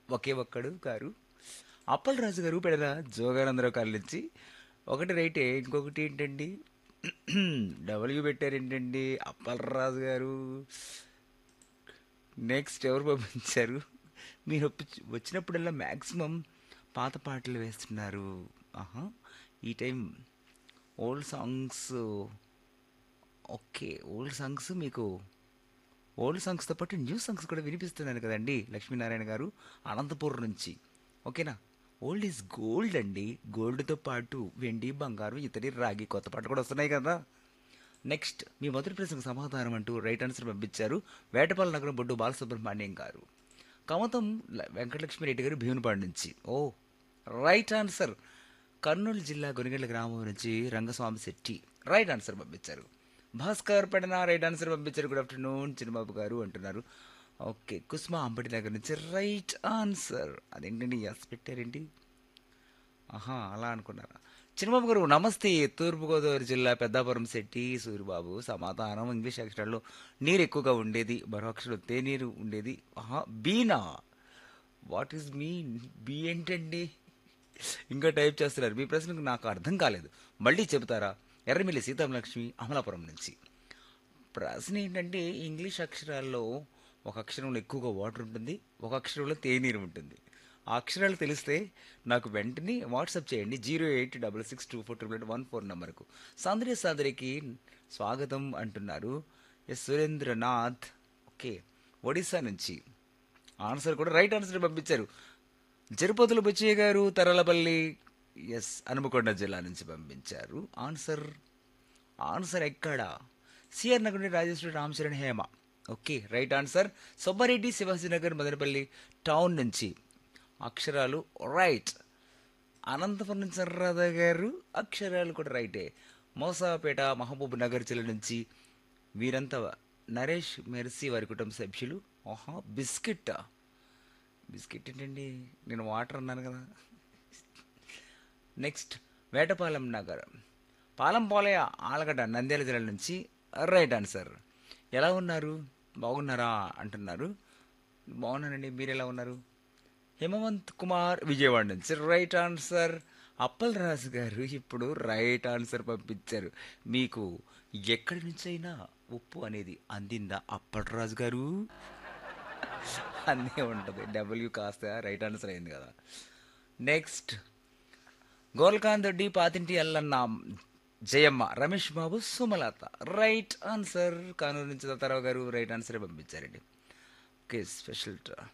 ఒకే ఒక్కడు గారు అప్పలరాజు గారు పెడల జోగానందరావు కాళ్ళ నుంచి ఒకటి రైటే ఇంకొకటి ఏంటండి డబ్ల్యూ పెట్టారేంటండి అప్పలరాజు గారు నెక్స్ట్ ఎవరు పంపించారు మీరు ఒప్పి- వచ్చినప్పుడల్లా మ్యాక్సిమం పాత పాటలు వేస్తున్నారు ఆహా ఈ time old songs okay old songs మీకు ఓల్డ్ సాంగ్స్తో పాటు న్యూ సాంగ్స్ కూడా వినిపిస్తున్నాను కదండి లక్ష్మీనారాయణ గారు అనంతపూర్ నుంచి ఓకేనా ఓల్డ్ ఈజ్ గోల్డ్ అండి గోల్డ్తో పాటు వెండి బంగారం ఇతడి రాగి కొత్త పాట కూడా వస్తున్నాయి కదా నెక్స్ట్ మీ మొదటి ప్రశ్నకు సమాధానం అంటూ రైట్ ఆన్సర్ పంపించారు వేటపాల నగరం బొడ్డు బాలసుబ్రహ్మణ్యం గారు కమతం ల- వెంకటలక్ష్మి రెడ్డి గారు భీమునిపాడు నుంచి ఓ రైట్ ఆన్సర్ కర్నూలు జిల్లా గొనిగండ్ల గ్రామం నుంచి రంగస్వామి శెట్టి రైట్ ఆన్సర్ పంపించారు భాస్కర్ పెడన రైట్ ఆన్సర్ పంపించారు గుడ్ ఆఫ్టర్నూన్ చిన్నబాబు గారు అంటున్నారు ఓకే కుస్మా అంబటి నగర్ నుంచి రైట్ ఆన్సర్ అదేంటండి ఎస్ పెట్టారేంటి ఆహా అలా అనుకున్నారా చిన్నబాబు గారు నమస్తే తూర్పుగోదావరి జిల్లా పెద్దాపురం శెట్టి సూరిబాబు సమాధానం ఇంగ్లీష్ అక్షరాల్లో నీరు ఎక్కువగా ఉండేది మరో అక్షరం తేనీరు ఉండేది ఆహా బీనా వాట్ ఈస్ మీ బీ ఏంటండి ఇంకా టైప్ చేస్తున్నారు మీ ప్రశ్నకు నాకు అర్థం కాలేదు మళ్ళీ చెబుతారా ఎర్రమిల్లి సీతామలక్ష్మి అమలాపురం నుంచి ప్రశ్న ఏంటంటే ఇంగ్లీష్ అక్షరాల్లో ఒక అక్షరంలో ఎక్కువగా వాటర్ ఉంటుంది ఒక అక్షరంలో తేనీరు ఉంటుంది ఆ అక్షరాలు తెలిస్తే నాకు వెంటనే వాట్సాప్ చేయండి zero eight double six two four triple eight one four నెంబర్కు సౌందర్య సాదరికి స్వాగతం అంటున్నారు ఎస్ సురేంద్రనాథ్ ఓకే ఒడిస్సా నుంచి ఆన్సర్ కూడా రైట్ ఆన్సర్ పంపించారు జరుపతుల బుచ్చయ్య గారు తరలపల్లి ఎస్ హనుమకొండ జిల్లా నుంచి పంపించారు ఆన్సర్ ఆన్సర్ ఎక్కడ సిఆర్ నగర్ నుండి Rajeshwari Ramcharan Hema okay right answer Subbareddy Shivajinagar Madanapalle town నుంచి అక్షరాలు రైట్ అనంతపురం నుంచి సర్రాధా గారు అక్షరాలు కూడా రైటే మోసాపేట మహబూబ్ నగర్ జిల్లా నుంచి వీరంతా నరేష్ మెర్సీ వారి కుటుంబ సభ్యులు ఆహా బిస్కెట్టా బిస్కెట్ ఏంటండి నేను వాటర్ అన్నాను కదా నెక్స్ట్ వేటపాలెం నగర్ పాలంపాలయ ఆలగడ్డ నంద్యాల జిల్లా నుంచి రైట్ ఆన్సర్ ఎలా ఉన్నారు బాగున్నారా అంటున్నారు బాగున్నానండి మీరు ఎలా ఉన్నారు హేమవంత్ కుమార్ విజయవాడ నుంచి రైట్ ఆన్సర్ అప్పల్ రాజు గారు ఇప్పుడు రైట్ ఆన్సర్ పంపించారు మీకు ఎక్కడి నుంచైనా ఉప్పు అనేది అందిందా అప్పల్ రాజు గారు అన్నీ ఉంటుంది డబ్ల్యూ కాస్త రైట్ ఆన్సర్ అయింది కదా నెక్స్ట్ గోల్కాంత్ రెడ్డి పాతింటి అల్లన్న జయమ్మ రమేష్ బాబు సుమలత రైట్ ఆన్సర్ కానూరు నుంచి దత్తారావు గారు రైట్ ఆన్సర్ పంపించారండి ఓకే స్పెషల్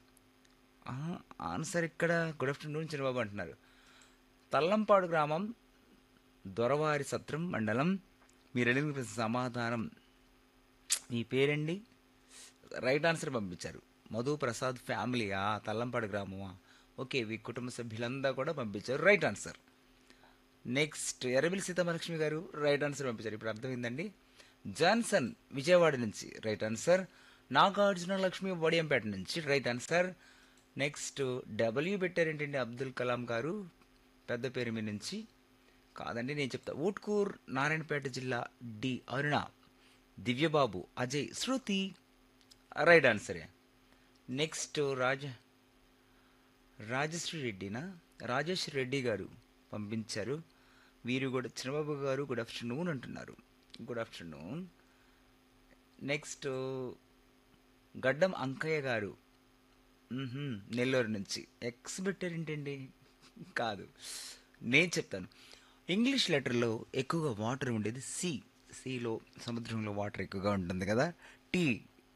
ఆన్సర్ ఇక్కడ గుడ్ ఆఫ్టర్నూన్ చిన్నబాబు అంటున్నారు తల్లంపాడు గ్రామం దొరవారి సత్రం మండలం మీరు అడిగిన ప్రశ్న సమాధానం మీ పేరండి రైట్ ఆన్సర్ పంపించారు మధు ప్రసాద్ ఫ్యామిలీయా తల్లంపాడు గ్రామమా ఓకే మీ కుటుంబ సభ్యులంతా కూడా పంపించారు right answer next Errabilli Seethamalakshmi garu right answer పంపించారు ఇప్పుడు అర్థమైందండి జాన్సన్ విజయవాడ నుంచి రైట్ ఆన్సర్ నాగార్జున లక్ష్మి వడియంపేట నుంచి రైట్ ఆన్సర్ నెక్స్ట్ డబ్ల్యూ పెట్టారేంటండి అబ్దుల్ కలాం గారు పెద్ద పేరు మీ నుంచి కాదండి నేను చెప్తా ఊట్కూర్ నారాయణపేట జిల్లా డి అరుణ దివ్యబాబు అజయ్ శృతి రైట్ ఆన్సరే నెక్స్ట్ రాజ రాజశ్రీ రెడ్డినా రాజేష్ రెడ్డి గారు పంపించారు వీరు కూడా చిన్నబాబు గారు గుడ్ ఆఫ్టర్నూన్ అంటున్నారు good afternoon next Gaddam Ankaiah గారు మ్హూ, నెల్లూరు నుంచి ఎక్స్ పెట్టారేంటండి కాదు నేను చెప్తాను ఇంగ్లీష్ లెటర్లో ఎక్కువగా వాటర్ ఉండేది సి సిలో సముద్రంలో వాటర్ ఎక్కువగా ఉంటుంది కదా టీ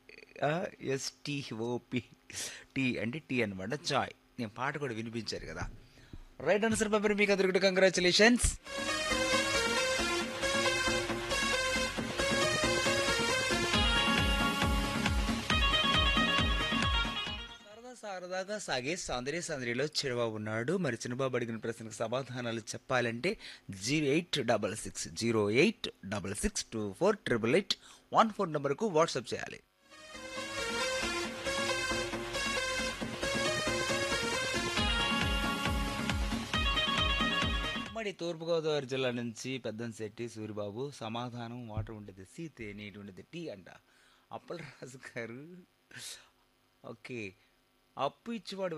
ఎస్టీఓపి టీ అంటే టీ అనమాట చాయ్ నేను పాట కూడా వినిపించారు కదా రైట్ ఆన్సర్ పేపర్ మీకు అందరికీ కంగ్రాచులేషన్స్ సరదా సరదాగా సాగే సౌందర్య సౌందర్యలో చిరబాబు ఉన్నాడు మరి చిన్నబాబు అడిగిన ప్రశ్నకు సమాధానాలు చెప్పాలంటే zero eight double six zero eight double six two four triple eight one four నెంబర్కు వాట్సాప్ చేయాలి మరి తూర్పుగోదావరి జిల్లా నుంచి పెద్దంశెట్టి సూరిబాబు సమాధానం వాటర్ ఉండేది సి తేనీటి ఉండేది టీ అంట అప్పలరాజు గారు ఓకే అప్పు ఇచ్చేవాడు